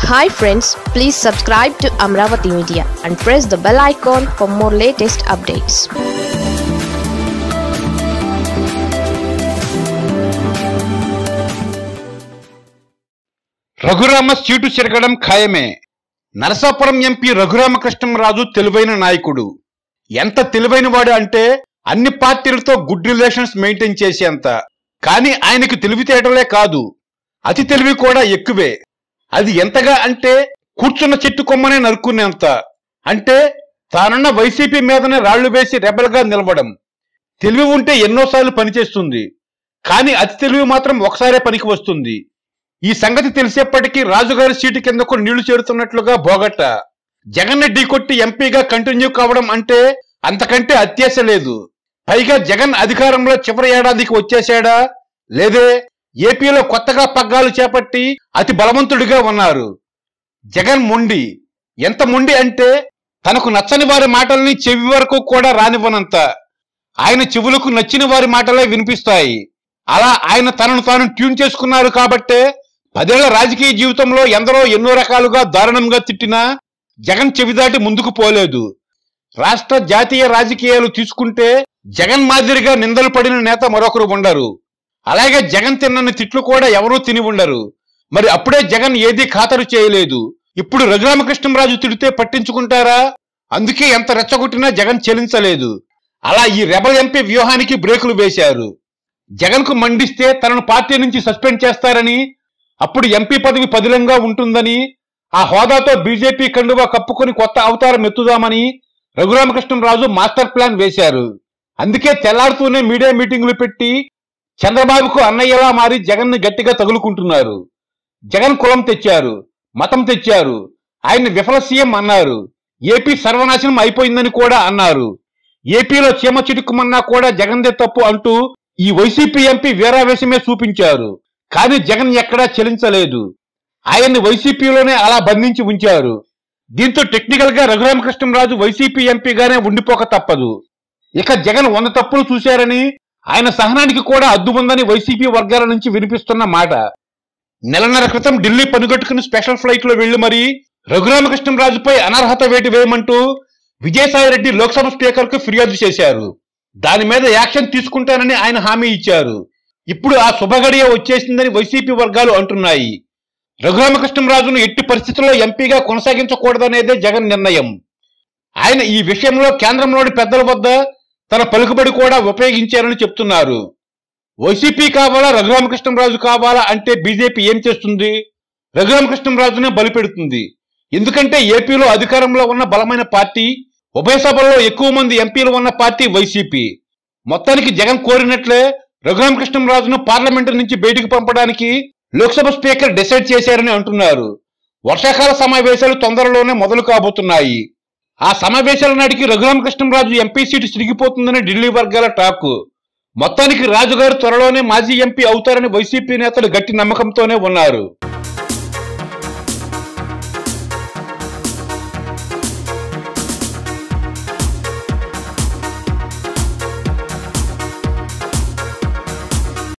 hi friends please subscribe to Amaravati Media and press the bell icon for more latest updates Raghurama seat చెరగడం ఖాయమే Narasapuram MP Raghurama Krishna Raju తెలివైన నాయకుడు ఎంత తెలివైన వాడు అంటే అన్ని పార్టీలతో గుడ్ రిలేషన్స్ మెయింటైన్ చేసేంత కానీ ఆయనకి తెలివితేటలే కాదు అతి తెలివి కూడా ఎక్కువే అది ఎంతగా అంటే కూర్చున్న చెట్టు కొమ్మనే నరుక్కునేంత అంటే తానున్న వైసీపీ మీదనే రాళ్లు వేసి రెబల్గా నిలవడం తెలివి ఉంటే ఎన్నోసార్లు పనిచేస్తుంది కానీ అతి తెలివి మాత్రం ఒకసారే పనికి వస్తుంది ఈ సంగతి తెలిసేప్పటికీ రాజుగారి సీటు కిందకు నీళ్లు చేరుతున్నట్లుగా బోగట్ట జగన్ ఢీకొట్టి ఎంపీగా కంటిన్యూ కావడం అంటే అంతకంటే అత్యాశ లేదు పైగా జగన్ అధికారంలో చివరి ఏడాదికి వచ్చేశాడా లేదే ఏపీలో కొత్తగా పగ్గాలు చేపట్టి అతి బలవంతుడిగా ఉన్నారు జగన్ మొండి ఎంత మొండి అంటే తనకు నచ్చని వారి మాటల్ని చెవి వరకు కూడా రానివ్వనంత ఆయన చెవులకు నచ్చిన వారి మాటలే వినిపిస్తాయి అలా ఆయన తనను తాను ట్యూన్ చేసుకున్నారు కాబట్టే పదేళ్ల రాజకీయ జీవితంలో ఎందరో ఎన్నో రకాలుగా దారుణంగా తిట్టినా జగన్ చెవిదాటి ముందుకు పోలేదు రాష్ట్ర జాతీయ రాజకీయాలు తీసుకుంటే జగన్ మాదిరిగా నిందలు పడిన నేత మరొకరు ఉండరు అలాగే జగన్ తిన్నని తిట్లు కూడా ఎవరూ తిని ఉండరు మరి అప్పుడే జగన్ ఏదీ ఖాతరు చేయలేదు ఇప్పుడు రఘురామకృష్ణరాజు తిడితే పట్టించుకుంటారా అందుకే ఎంత రెచ్చగొట్టినా జగన్ చెలించలేదు అలా ఈ రెబల్ ఎంపీ వ్యూహానికి బ్రేకులు వేశారు జగన్ కు మండిస్తే తనను పార్టీ నుంచి సస్పెండ్ చేస్తారని అప్పుడు ఎంపీ పదవి పదిలంగా ఉంటుందని ఆ హోదాతో బీజేపీ కండువా కప్పుకొని కొత్త అవతారం ఎత్తుదామని రఘురామకృష్ణరాజు మాస్టర్ ప్లాన్ వేశారు అందుకే తెల్లాడుతూనే మీడియా మీటింగులు పెట్టి చంద్రబాబుకు అన్నయ్యలా మారి జగన్ ని గట్టిగా తగులుకుంటున్నారు జగన్ కులం తెచ్చారు మతం తెచ్చారు ఆయన్ని విఫల సీఎం అన్నారు ఏపీ సర్వనాశనం అయిపోయిందని కూడా అన్నారు ఏపీలో చీమ చిటుకుమన్నా కూడా జగన్దే తప్పు అంటూ ఈ వైసీపీ ఎంపీ వీరావేశమే చూపించారు కానీ జగన్ ఎక్కడా చెలించలేదు ఆయన్ని వైసీపీలోనే అలా బంధించి ఉంచారు దీంతో టెక్నికల్ గా రఘురామకృష్ణరాజు వైసీపీ ఎంపీగానే ఉండిపోక తప్పదు ఇక జగన్ వంద తప్పులు చూశారని ఆయన సహనానికి కూడా అద్దు ఉందని వైసీపీ వర్గాల నుంచి వినిపిస్తున్న మాట నెలన్నర క్రితం ఢిల్లీ పనిగట్టుకుని స్పెషల్ ఫ్లైట్ లో వెళ్లి మరీ రఘురామకృష్ణరాజుపై అనర్హత వేటు వేయమంటూ విజయసాయిరెడ్డి లోక్సభ స్పీకర్ కు ఫిర్యాదు చేశారు దాని మీద యాక్షన్ తీసుకుంటానని ఆయన హామీ ఇచ్చారు ఇప్పుడు ఆ శుభగడియ వచ్చేసిందని వైసీపీ వర్గాలు అంటున్నాయి రఘురామకృష్ణరాజును ఎట్టి పరిస్థితుల్లో ఎంపీగా కొనసాగించకూడదనేదే జగన్ నిర్ణయం ఆయన ఈ విషయంలో కేంద్రంలోని పెద్దల వద్ద తన పలుకుబడి కూడా ఉపయోగించారని చెప్తున్నారు వైసీపీ కావాలా రఘురామకృష్ణరాజు కావాలా అంటే బీజేపీ ఏం చేస్తుంది రఘురామకృష్ణరాజునే బలిపెడుతుంది ఎందుకంటే ఏపీలో అధికారంలో ఉన్న బలమైన పార్టీ ఉభయ సభల్లో ఎక్కువ మంది ఎంపీలు ఉన్న పార్టీ వైసీపీ మొత్తానికి జగన్ కోరినట్లే రఘురామకృష్ణరాజును పార్లమెంటు నుంచి బయటికి పంపడానికి లోక్సభ స్పీకర్ డిసైడ్ చేశారని అంటున్నారు వర్షాకాల సమావేశాలు తొందరలోనే మొదలు కాబోతున్నాయి ఆ సమావేశాల నాటికి రఘురామకృష్ణరాజు ఎంపీ సీటు సిరిగిపోతుందని ఢిల్లీ వర్గాల టాక్ మొత్తానికి రాజుగారు త్వరలోనే మాజీ ఎంపీ అవుతారని వైసీపీ నేతలు గట్టి నమ్మకంతోనే ఉన్నారు